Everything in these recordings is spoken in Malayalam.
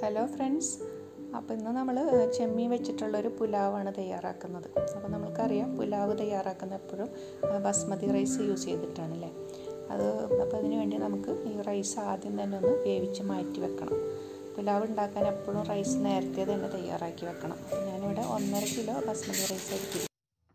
ഹലോ ഫ്രണ്ട്സ് അപ്പോൾ ഇന്ന് നമ്മൾ ചെമ്മീൻ വെച്ചിട്ടുള്ളൊരു പുലാവാണ് തയ്യാറാക്കുന്നത് അപ്പോൾ നമുക്കറിയാം പുലാവ് തയ്യാറാക്കുന്ന എപ്പോഴും ബസ്മതി റൈസ് യൂസ് ചെയ്തിട്ടാണല്ലേ അത് അപ്പോൾ അതിന് വേണ്ടി നമുക്ക് ഈ റൈസ് ആദ്യം തന്നെ ഒന്ന് വേവിച്ച് മാറ്റി വെക്കണം പുലാവ് ഉണ്ടാക്കാൻ എപ്പോഴും റൈസ് നേരത്തെ തന്നെ തയ്യാറാക്കി വെക്കണം ഞാനിവിടെ ഒന്നര കിലോ ബസ്മതി റൈസ് എടുത്തിട്ടുണ്ട്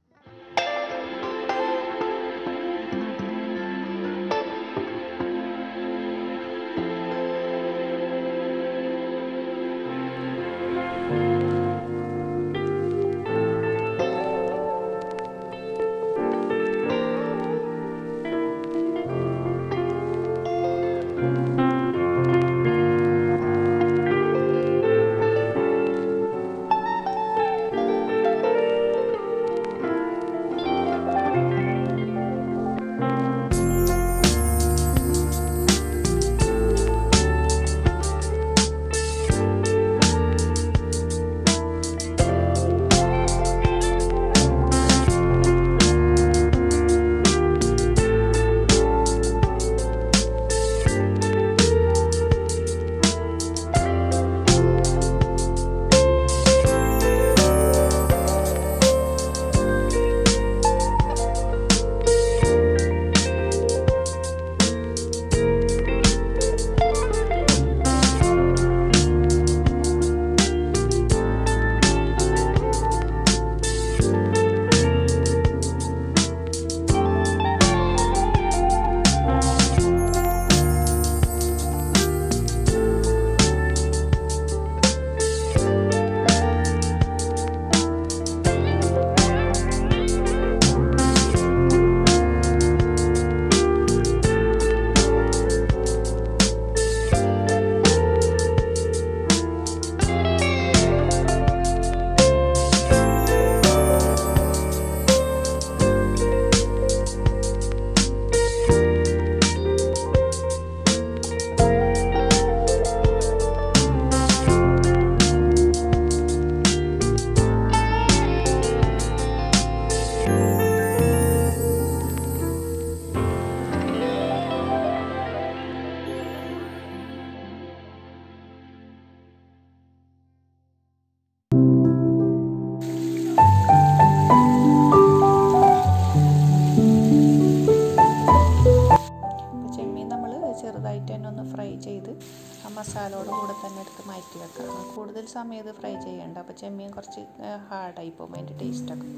ചെറുതായിട്ട് തന്നെ ഒന്ന് ഫ്രൈ ചെയ്ത് ആ മസാലയോട് കൂടെ തന്നെ എടുത്ത് മാറ്റി വെക്കാം കൂടുതൽ സമയം ഇത് ഫ്രൈ ചെയ്യണ്ട അപ്പോൾ ചെമ്മീൻ കുറച്ച് ഹാർഡായി പോകും അതിൻ്റെ ടേസ്റ്റൊക്കെ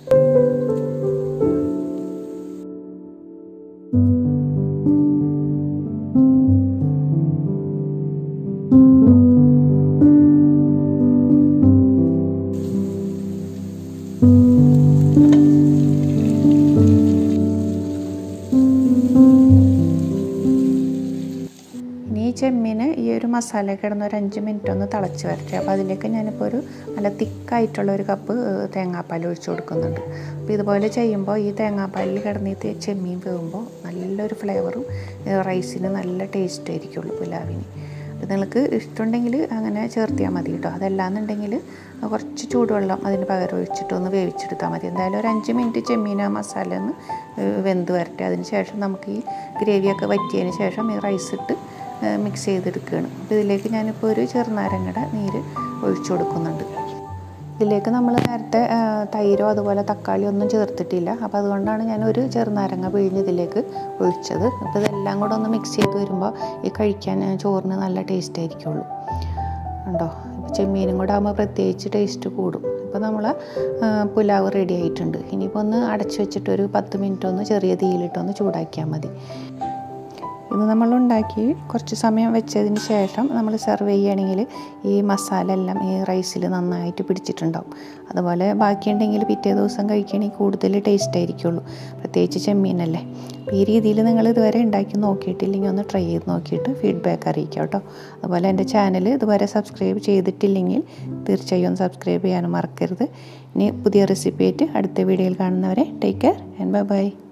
പോകും ഇനി ഈ ചെമ്മീന് ഈ ഒരു മസാല കിടന്ന് ഒരു അഞ്ച് മിനിറ്റ് ഒന്ന് തിളച്ച് വരട്ടെ അപ്പോൾ അതിലേക്ക് ഞാനിപ്പോൾ ഒരു നല്ല തിക്കായിട്ടുള്ള ഒരു കപ്പ് തേങ്ങാപ്പാൽ ഒഴിച്ച് കൊടുക്കുന്നുണ്ട് അപ്പോൾ ഇതുപോലെ ചെയ്യുമ്പോൾ ഈ തേങ്ങാപ്പാലിൽ കിടന്ന് ഈ ചെമ്മീൻ വേകുമ്പോൾ നല്ലൊരു ഫ്ലേവറും റൈസിന് നല്ല ടേസ്റ്റ് ആയിരിക്കുള്ളൂ പുലാവിന് അപ്പോൾ നിങ്ങൾക്ക് ഇഷ്ടമുണ്ടെങ്കിൽ അങ്ങനെ ചേർത്തിയാൽ മതി കേട്ടോ അതല്ലാന്നുണ്ടെങ്കിൽ കുറച്ച് ചൂടുവെള്ളം അതിന് പകരം ഒഴിച്ചിട്ട് ഒന്ന് വേവിച്ചെടുത്താൽ മതി എന്തായാലും ഒരു അഞ്ച് മിനിറ്റ് ചെമ്മീൻ ആ മസാല ഒന്ന് വെന്ത് വരട്ടെ അതിന് ശേഷം നമുക്ക് ഈ ഗ്രേവിയൊക്കെ വറ്റിയതിന് ശേഷം ഈ റൈസ് ഇട്ട് മിക്സ് ചെയ്തെടുക്കുകയാണ് അപ്പോൾ ഇതിലേക്ക് ഞാനിപ്പോൾ ഒരു ചെറുനാരങ്ങയുടെ നീര് ഒഴിച്ചു കൊടുക്കുന്നുണ്ട് ഇതിലേക്ക് നമ്മൾ നേരത്തെ തൈരോ അതുപോലെ തക്കാളി ഒന്നും ചേർത്തിട്ടില്ല അപ്പോൾ അതുകൊണ്ടാണ് ഞാൻ ഒരു ചെറുനാരങ്ങ പിഴിഞ്ഞ് ഇതിലേക്ക് ഒഴിച്ചത് അപ്പോൾ ഇതെല്ലാം കൂടെ ഒന്ന് മിക്സ് ചെയ്ത് വരുമ്പോൾ ഈ കഴിക്കാൻ ചോറിന് നല്ല ടേസ്റ്റ് ആയിരിക്കുള്ളൂ ഉണ്ടോ ഇപ്പോൾ ചെമ്മീനും കൂടെ ആകുമ്പോൾ പ്രത്യേകിച്ച് ടേസ്റ്റ് കൂടും ഇപ്പോൾ നമ്മൾ പുലാവ് റെഡി ആയിട്ടുണ്ട് ഇനിയിപ്പോൾ ഒന്ന് അടച്ചു വെച്ചിട്ട് ഒരു പത്ത് മിനിറ്റ് ഒന്ന് ചെറിയ തീയിലിട്ടൊന്ന് ചൂടാക്കിയാൽ മതി ഇത് നമ്മൾ ഉണ്ടാക്കി കുറച്ച് സമയം വെച്ചതിന് ശേഷം നമ്മൾ സെർവ് ചെയ്യുകയാണെങ്കിൽ ഈ മസാല എല്ലാം ഈ റൈസിൽ നന്നായിട്ട് പിടിച്ചിട്ടുണ്ടാവും അതുപോലെ ബാക്കിയുണ്ടെങ്കിൽ പിറ്റേ ദിവസം കഴിക്കുകയാണെങ്കിൽ കൂടുതൽ ടേസ്റ്റ് ആയിരിക്കുള്ളൂ പ്രത്യേകിച്ച് ചെമ്മീനല്ലേ ഈ രീതിയിൽ നിങ്ങൾ ഇതുവരെ ഉണ്ടാക്കി നോക്കിയിട്ടില്ലെങ്കിൽ ഒന്ന് ട്രൈ ചെയ്ത് നോക്കിയിട്ട് ഫീഡ്ബാക്ക് അറിയിക്കാം കേട്ടോ അതുപോലെ എൻ്റെ ചാനൽ ഇതുവരെ സബ്സ്ക്രൈബ് ചെയ്തിട്ടില്ലെങ്കിൽ തീർച്ചയായും ഒന്ന് സബ്സ്ക്രൈബ് ചെയ്യാനും മറക്കരുത് ഇനി പുതിയ റെസിപ്പി ആയിട്ട് അടുത്ത വീഡിയോയിൽ കാണുന്നവരെ take care and bye by